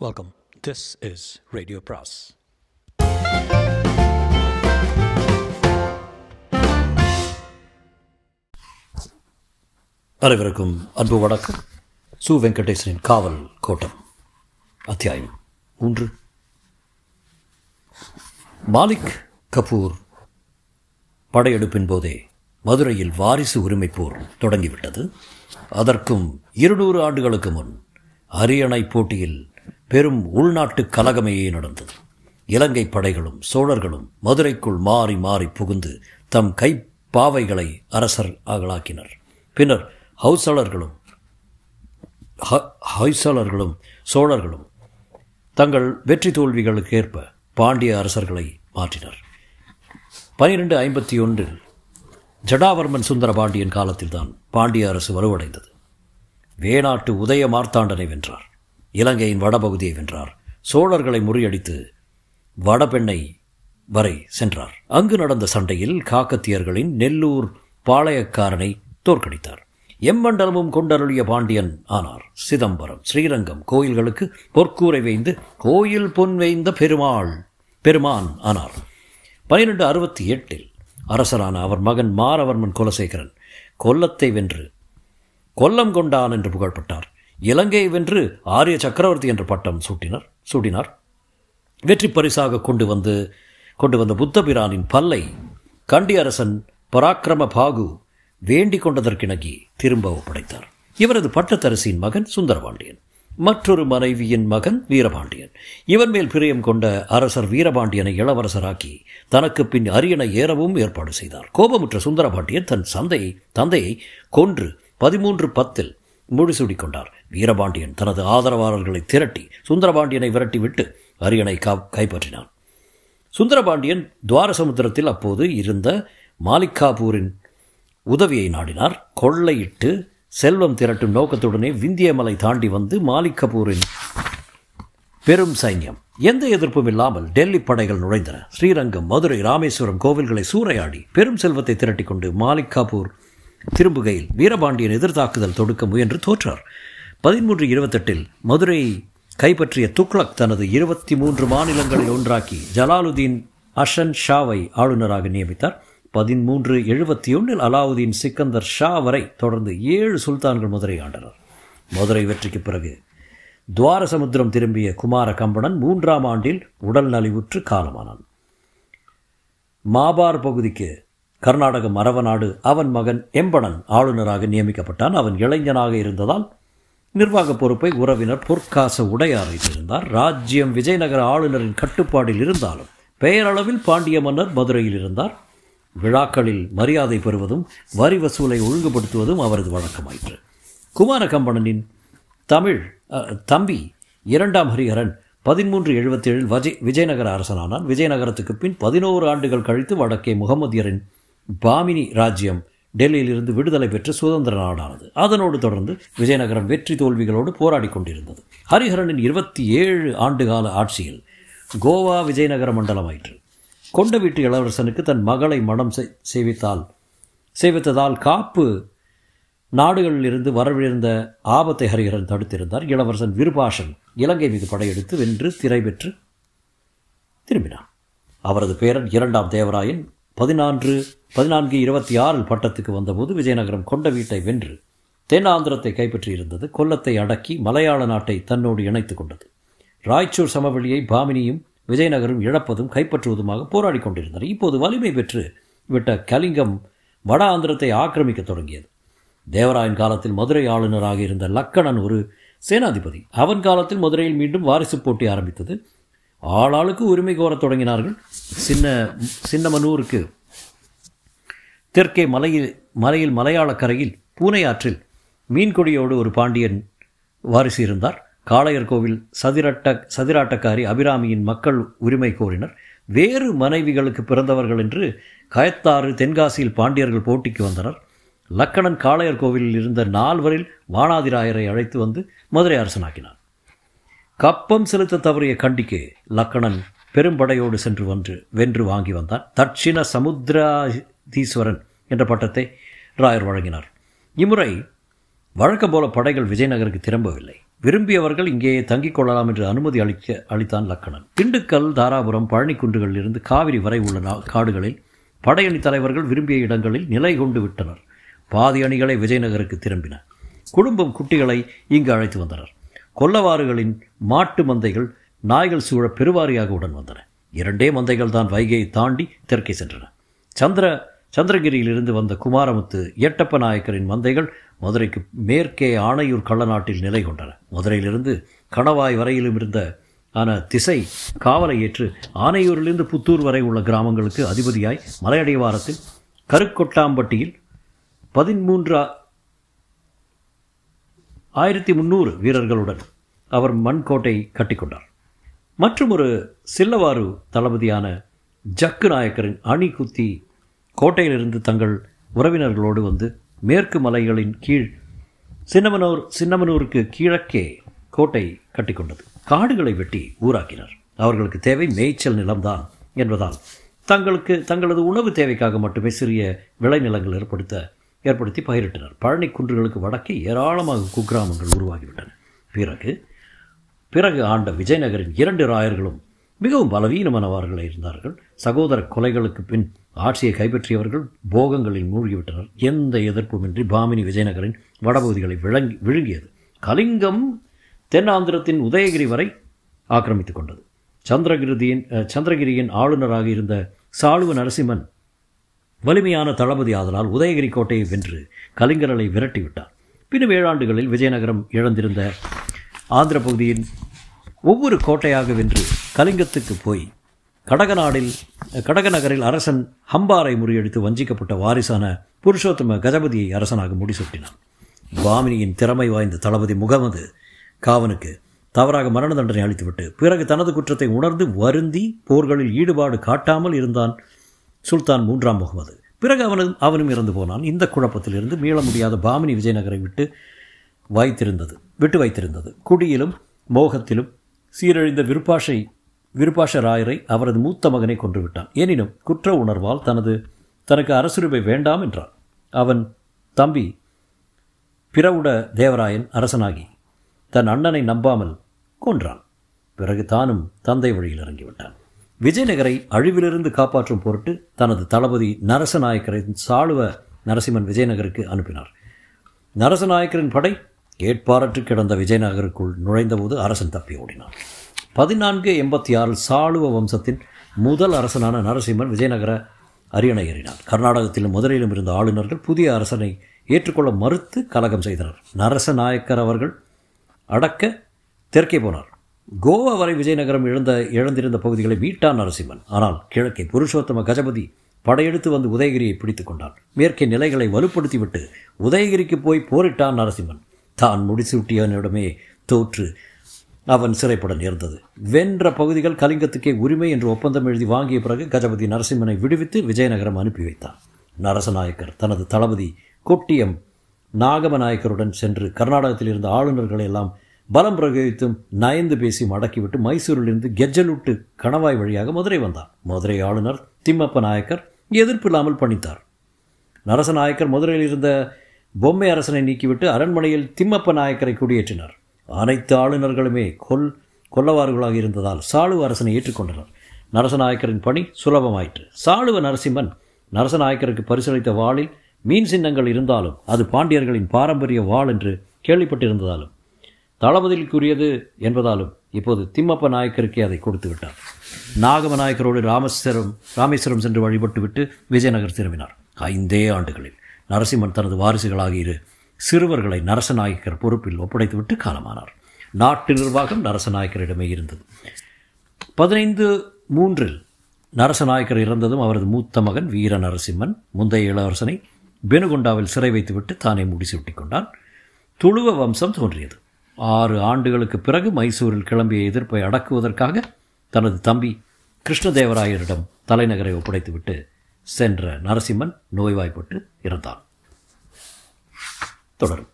Welcome. This is Radio Pras. அனைவருக்கும் அன்பு வணக்கம் சு வெங்கடேசனின் காவல் கோட்டம் அத்தியாயம் மூன்று மாலிக் கபூர் படையெடுப்பின் போதே மதுரையில் வாரிசு உரிமை போர் தொடங்கிவிட்டது அதற்கும் இருநூறு ஆண்டுகளுக்கு முன் அரியணை போட்டியில் பெரும் உள்நாட்டு கலகமையே நடந்தது இலங்கை படைகளும் சோழர்களும் மதுரைக்குள் மாறி மாறி புகுந்து தம் கைப்பாவைகளை அரசர் ஆகலாக்கினர் பின்னர் ஹவுசலர்களும் ஹ- ஹொய்சலர்களும் சோழர்களும் தங்கள் வெற்றி தோல்விகளுக்கு ஏற்ப பாண்டிய அரசர்களை மாற்றினர் பனிரெண்டு ஐம்பத்தி ஒன்றில் ஜடாவர்மன் சுந்தர பாண்டியன் காலத்தில்தான் பாண்டிய அரசு வலுவடைந்தது வேணாட்டு உதய மார்த்தாண்டனை வென்றார் இலங்கையின் வடபகுதியை வென்றார் சோழர்களை முறியடித்து வடபெண்ணை வரை சென்றார் அங்கு நடந்த சண்டையில் காக்கத்தியர்களின் நெல்லூர் பாளையக்காரனை தோற்கடித்தார் எம்மண்டலமும் கொண்டருளிய பாண்டியன் ஆனார் சிதம்பரம் ஸ்ரீரங்கம் கோயில்களுக்கு பொற்கூரை வைந்து கோயில் பொன் வைந்த பெருமாள் பெருமான் ஆனார் பனிரெண்டு அறுபத்தி எட்டில் அரசரான அவர் மகன் மாரவர்மன் குலசேகரன் கொல்லத்தை வென்று கொல்லம் கொண்டான் என்று புகழ்பட்டார் இலங்கையை வென்று ஆரிய சக்கரவர்த்தி என்ற பட்டம் சூட்டினர் சூட்டினார் வெற்றி பரிசாக கொண்டு வந்து கொண்டு வந்த புத்தபிரானின் பல்லை கண்டி அரசன் பராக்கிரம பாகு வேண்டிக் கொண்டதற்கிணங்கி திரும்ப ஒப்படைத்தார் இவரது பட்டத்தரசியின் மகன் சுந்தரபாண்டியன் மற்றொரு மனைவியின் மகன் வீரபாண்டியன் இவன் மேல் பிரியம் கொண்ட அரசர் வீரபாண்டியனை இளவரசராக்கி தனக்கு பின் அரியணை ஏறவும் ஏற்பாடு செய்தார் கோபமுற்ற சுந்தரபாண்டியன் தன் சந்தையை தந்தையை கொன்று பதிமூன்று பத்தில் முடிசூடிக் கொண்டார் வீரபாண்டியன் தனது ஆதரவாளர்களை திரட்டி சுந்தரபாண்டியனை விரட்டிவிட்டு அரியணை கா கைப்பற்றினான் சுந்தரபாண்டியன் துவாரசமுத்திரத்தில் அப்போது இருந்த மாலிக்காபூரின் உதவியை நாடினார் கொள்ளையிட்டு செல்வம் திரட்டும் நோக்கத்துடனே விந்தியமலை தாண்டி வந்து மாலிக் கபூரின் பெரும் சைன்யம் எந்த எதிர்ப்பும் இல்லாமல் டெல்லி படைகள் நுழைந்தன ஸ்ரீரங்கம் மதுரை ராமேஸ்வரம் கோவில்களை சூறையாடி பெரும் செல்வத்தை திரட்டிக் கொண்டு மாலிக் காபூர் திரும்புகையில் வீரபாண்டியன் எதிர்த்தாக்குதல் தொடுக்க முயன்று தோற்றார் பதிமூன்று இருபத்தெட்டில் மதுரையை கைப்பற்றிய துக்ளக் தனது இருபத்தி மூன்று மாநிலங்களில் ஒன்றாக்கி ஜலாலுதீன் அஷன் ஷாவை ஆளுநராக நியமித்தார் பதிமூன்று எழுபத்தி ஒன்றில் அலாவுதீன் சிக்கந்தர் ஷா வரை தொடர்ந்து ஏழு சுல்தான்கள் மதுரை ஆண்டனர் மதுரை வெற்றிக்கு பிறகு துவாரசமுத்திரம் திரும்பிய குமார கம்பணன் மூன்றாம் ஆண்டில் உடல் நலிவுற்று காலமானான் மாபார் பகுதிக்கு கர்நாடகம் அரவநாடு அவன் மகன் எம்பணன் ஆளுநராக நியமிக்கப்பட்டான் அவன் இளைஞனாக இருந்ததால் நிர்வாக பொறுப்பை உறவினர் பொற்காச உடையார் வைத்திருந்தார் ராஜ்யம் விஜயநகர ஆளுநரின் கட்டுப்பாடில் இருந்தாலும் பெயரளவில் பாண்டிய மன்னர் மதுரையில் இருந்தார் விழாக்களில் மரியாதை பெறுவதும் வரி வசூலை ஒழுங்குபடுத்துவதும் அவரது வழக்கமாயிற்று குமார கம்பணனின் தமிழ் அஹ், தம்பி இரண்டாம் ஹரிஹரன் பதிமூன்று எழுபத்தேழில் வஜய் விஜயநகர அரசனானான் விஜயநகரத்துக்கு பின் பதினோரு ஆண்டுகள் கழித்து வடக்கே முகமதியரின் பாமினி ராஜ்யம் டெல்லியிலிருந்து விடுதலை பெற்று சுதந்திர நாடானது அதனோடு தொடர்ந்து விஜயநகரம் வெற்றி தோல்விகளோடு போராடி கொண்டிருந்தது ஹரிஹரனின் இருபத்தி ஏழு ஆண்டுகால ஆட்சியில் கோவா விஜயநகர மண்டலமாயிற்று கொண்ட வீட்டு இளவரசனுக்கு தன் மகளை மனம் செய்- செய்வித்தால் செய்வித்ததால் காப்பு நாடுகளில் இருந்து வரவிருந்த ஆபத்தை ஹரிஹரன் தடுத்திருந்தார் இளவரசன் விருபாஷன் இலங்கை மீது படையெடுத்து வென்று திரை பெற்று திரும்பினான் அவரது பேரன் இரண்டாம் தேவராயன் பதினான்கு பதினான்கு இருபத்தி ஆறில் பட்டத்துக்கு வந்தபோது விஜயநகரம் கொண்ட வீட்டை வென்று தென்னாந்திரத்தை கைப்பற்றியிருந்தது கொல்லத்தை அடக்கி மலையாள நாட்டை தன்னோடு இணைத்துக் கொண்டது ராய்ச்சூர் சமவெளியை பாமினியும் விஜயநகரும் இழப்பதும் கைப்பற்றுவதுமாக போராடி கொண்டிருந்தனர் இப்போது வலிமை பெற்று விட்ட கலிங்கம் வட ஆந்திரத்தை ஆக்கிரமிக்கத் தொடங்கியது தேவராயன் காலத்தில் மதுரை ஆளுநராக இருந்த லக்கணன் ஒரு சேனாதிபதி அவன் காலத்தில் மதுரையில் மீண்டும் வாரிசு போட்டி ஆரம்பித்தது ஆளாளுக்கு உரிமை கோரத் தொடங்கினார்கள் சின்ன சின்னமனூருக்கு தெற்கே மலையில் மலையில் மலையாள கரையில் பூனை ஆற்றில் மீன்கொடியோடு ஒரு பாண்டியன் வாரிசு இருந்தார் காளையர் கோவில் சதிரட்ட சதிராட்டக்காரி அபிராமியின் மக்கள் உரிமை கோரினர் வேறு மனைவிகளுக்கு பிறந்தவர்கள் என்று கயத்தாறு தென்காசியில் பாண்டியர்கள் போட்டிக்கு வந்தனர் லக்கணன் காளையர் கோவிலில் இருந்த நால்வரில் வானாதிராயரை அழைத்து வந்து மதுரை அரசனாக்கினார் கப்பம் செலுத்த தவறிய கண்டிக்கு லக்கணன் பெரும்படையோடு சென்று வந்து வென்று வாங்கி வந்தான் தட்சிண சமுத்திராதீஸ்வரன் என்ற பட்டத்தை ராயர் வழங்கினார் இம்முறை வழக்கம் போல படைகள் விஜயநகருக்கு திரும்பவில்லை விரும்பியவர்கள் இங்கே தங்கிக் கொள்ளலாம் என்று அனுமதி அளிக்க அளித்தான் லக்கணன் திண்டுக்கல் தாராபுரம் பழனி குன்றுகளில் இருந்து காவிரி வரை உள்ள நா- காடுகளில் படையணி தலைவர்கள் விரும்பிய இடங்களில் நிலை கொண்டு விட்டனர் பாதி அணிகளை விஜயநகருக்கு திரும்பின குடும்பம் குட்டிகளை இங்கு அழைத்து வந்தனர் கொல்லவாறுகளின் மாட்டு மந்தைகள் நாய்கள் சூழ பெருவாரியாக உடன் வந்தன இரண்டே மந்தைகள் தான் வைகையை தாண்டி தெற்கே சென்றன சந்திர சந்திரகிரியிலிருந்து வந்த குமாரமுத்து எட்டப்ப நாயக்கரின் மந்தைகள் மதுரைக்கு மேற்கே ஆணையூர் கள்ளநாட்டில் நிலை கொண்டன மதுரையிலிருந்து கணவாய் வரையிலும் இருந்த ஆன திசை காவலை ஏற்று ஆனையூரிலிருந்து புத்தூர் வரை உள்ள கிராமங்களுக்கு அதிபதியாய் மலையடிவாரத்தில் கருக்கொட்டாம்பட்டியில் பதிமூன்று ஆயிரத்தி முந்நூறு வீரர்களுடன் அவர் மண்கோட்டை கட்டிக்கொண்டார் மற்றும் ஒரு சில்லவாறு தளபதியான ஜக்கு நாயக்கரின் அணி குத்தி கோட்டையிலிருந்து தங்கள் உறவினர்களோடு வந்து மேற்கு மலைகளின் கீழ் சின்னமனூர் சின்னமனூருக்கு கிழக்கே கோட்டை கட்டிக்கொண்டது காடுகளை வெட்டி ஊராக்கினர் அவர்களுக்கு தேவை மேய்ச்சல் நிலம்தான் என்பதால் தங்களுக்கு தங்களது உணவு தேவைக்காக மட்டுமே சிறிய விளைநிலங்கள் ஏற்படுத்த ஏற்படுத்தி பயிரிட்டனர் பழனி குன்றுகளுக்கு வடக்கே ஏராளமாக குக்கிராமங்கள் உருவாகிவிட்டன பிறகு பிறகு ஆண்ட விஜயநகரின் இரண்டு ராயர்களும் மிகவும் பலவீனமானவர்களாக இருந்தார்கள் சகோதர கொலைகளுக்கு பின் ஆட்சியை கைப்பற்றியவர்கள் போகங்களில் மூழ்கிவிட்டனர் எந்த எதிர்ப்புமின்றி பாமினி விஜயநகரின் வடபகுதிகளை விளங்கி விழுங்கியது கலிங்கம் தென்னாந்திரத்தின் உதயகிரி வரை ஆக்கிரமித்துக் கொண்டது சந்திரகிருதியின் அஹ், சந்திரகிரியின் ஆளுநராக இருந்த சாளுவ நரசிம்மன் வலிமையான தளபதி ஆதலால் உதயகிரி கோட்டையை வென்று கலிங்கரலை விரட்டிவிட்டார் பின்னும் ஏழாண்டுகளில் விஜயநகரம் இழந்திருந்த ஆந்திர பகுதியின் ஒவ்வொரு கோட்டையாக வென்று கலிங்கத்துக்கு போய் கடகநாடில் கடகநகரில் அரசன் ஹம்பாரை முறியடித்து வஞ்சிக்கப்பட்ட வாரிசான புருஷோத்தம கஜபதியை அரசனாக முடிசூட்டினான் பாமினியின் திறமை வாய்ந்த தளபதி முகமது காவனுக்கு தவறாக மரண தண்டனை அளித்துவிட்டு பிறகு தனது குற்றத்தை உணர்ந்து வருந்தி போர்களில் ஈடுபாடு காட்டாமல் இருந்தான் சுல்தான் மூன்றாம் முகமது பிறகு அவனும் அவனும் இறந்து போனான் இந்த குழப்பத்திலிருந்து மீள முடியாத பாமினி விஜயநகரை விட்டு வைத்திருந்தது விட்டு வைத்திருந்தது குடியிலும் மோகத்திலும் சீரழிந்த விருப்பாஷை விருப்பாஷ ராயரை அவரது மூத்த மகனை கொன்றுவிட்டான் எனினும் குற்ற உணர்வால் தனது தனக்கு அரசுரிமை வேண்டாம் என்றான் அவன் தம்பி பிறவுட தேவராயன் அரசனாகி தன் அண்ணனை நம்பாமல் கொன்றான் பிறகு தானும் தந்தை வழியில் இறங்கிவிட்டான் விஜயநகரை அழிவிலிருந்து காப்பாற்றும் பொருட்டு தனது தளபதி நரசநாயக்கரின் சாளுவ நரசிம்மன் விஜயநகருக்கு அனுப்பினார் நரசநாயக்கரின் படை கேட்பாரற்று கிடந்த விஜயநகருக்குள் நுழைந்தபோது அரசன் தப்பி ஓடினான் பதினான்கு எண்பத்தி ஆறில் சாளுவ வம்சத்தின் முதல் அரசனான நரசிம்மன் விஜயநகர அரியணை ஏறினார் கர்நாடகத்திலும் மதுரையிலும் இருந்த ஆளுநர்கள் புதிய அரசனை ஏற்றுக்கொள்ள மறுத்து கலகம் செய்தனர் நரசநாயக்கர் அவர்கள் அடக்க தெற்கே போனார் கோவா வரை விஜயநகரம் இழந்த இழந்திருந்த பகுதிகளை மீட்டான் நரசிம்மன் ஆனால் கிழக்கே புருஷோத்தம கஜபதி படையெடுத்து வந்து உதயகிரியை பிடித்துக் கொண்டான் மேற்கே நிலைகளை வலுப்படுத்திவிட்டு உதயகிரிக்கு போய் போரிட்டான் நரசிம்மன் தான் முடிசூட்டியவனிடமே தோற்று அவன் சிறைப்பட நேர்ந்தது வென்ற பகுதிகள் கலிங்கத்துக்கே உரிமை என்று ஒப்பந்தம் எழுதி வாங்கிய பிறகு கஜபதி நரசிம்மனை விடுவித்து விஜயநகரம் அனுப்பி வைத்தான் நரசநாயக்கர் தனது தளபதி கொட்டியம் நாகமநாயக்கருடன் சென்று கர்நாடகத்தில் இருந்த ஆளுநர்களை எல்லாம் பலம் பிரயோகித்தும் நயந்து பேசி மடக்கிவிட்டு மைசூரிலிருந்து கெஜ்ஜலுட்டு கணவாய் வழியாக மதுரை வந்தார் மதுரை ஆளுநர் திம்மப்ப நாயக்கர் எதிர்ப்பில்லாமல் பணித்தார் நரசநாயக்கர் மதுரையில் இருந்த பொம்மை அரசனை நீக்கிவிட்டு அரண்மனையில் திம்மப்ப நாயக்கரை குடியேற்றினார் அனைத்து ஆளுநர்களுமே கொல் கொல்லவாறுகளாக இருந்ததால் சாளுவ அரசனை ஏற்றுக்கொண்டனர் நரசநாயக்கரின் பணி சுலபமாயிற்று சாளுவ நரசிம்மன் நரசநாயக்கருக்கு பரிசளித்த வாளில் மீன் சின்னங்கள் இருந்தாலும் அது பாண்டியர்களின் பாரம்பரிய வாள் என்று கேள்விப்பட்டிருந்ததாலும் தளபதிக்குரியது என்பதாலும் இப்போது திம்மப்ப நாயக்கருக்கே அதை கொடுத்து விட்டார் நாகம நாயக்கரோடு ராமேஸ்வரம் ராமேஸ்வரம் சென்று வழிபட்டுவிட்டு விஜயநகர் திரும்பினார் ஐந்தே ஆண்டுகளில் நரசிம்மன் தனது வாரிசுகளாகிய இரு சிறுவர்களை நரசநாயக்கர் பொறுப்பில் ஒப்படைத்துவிட்டு காலமானார் நாட்டு நிர்வாகம் நரசநாயக்கரிடமே இருந்தது பதினைந்து மூன்றில் நரசநாயக்கர் இறந்ததும் அவரது மூத்த மகன் வீர நரசிம்மன் முந்தைய இளவரசனை பெனுகொண்டாவில் சிறை வைத்துவிட்டு தானே முடிசூட்டிக் கொண்டான் துளுவ வம்சம் தோன்றியது ஆறு ஆண்டுகளுக்கு பிறகு மைசூரில் கிளம்பிய எதிர்ப்பை அடக்குவதற்காக தனது தம்பி கிருஷ்ணதேவராயரிடம் தலைநகரை ஒப்படைத்துவிட்டு சென்ற நரசிம்மன் நோய்வாய்ப்பட்டு இறந்தான் தொடரும்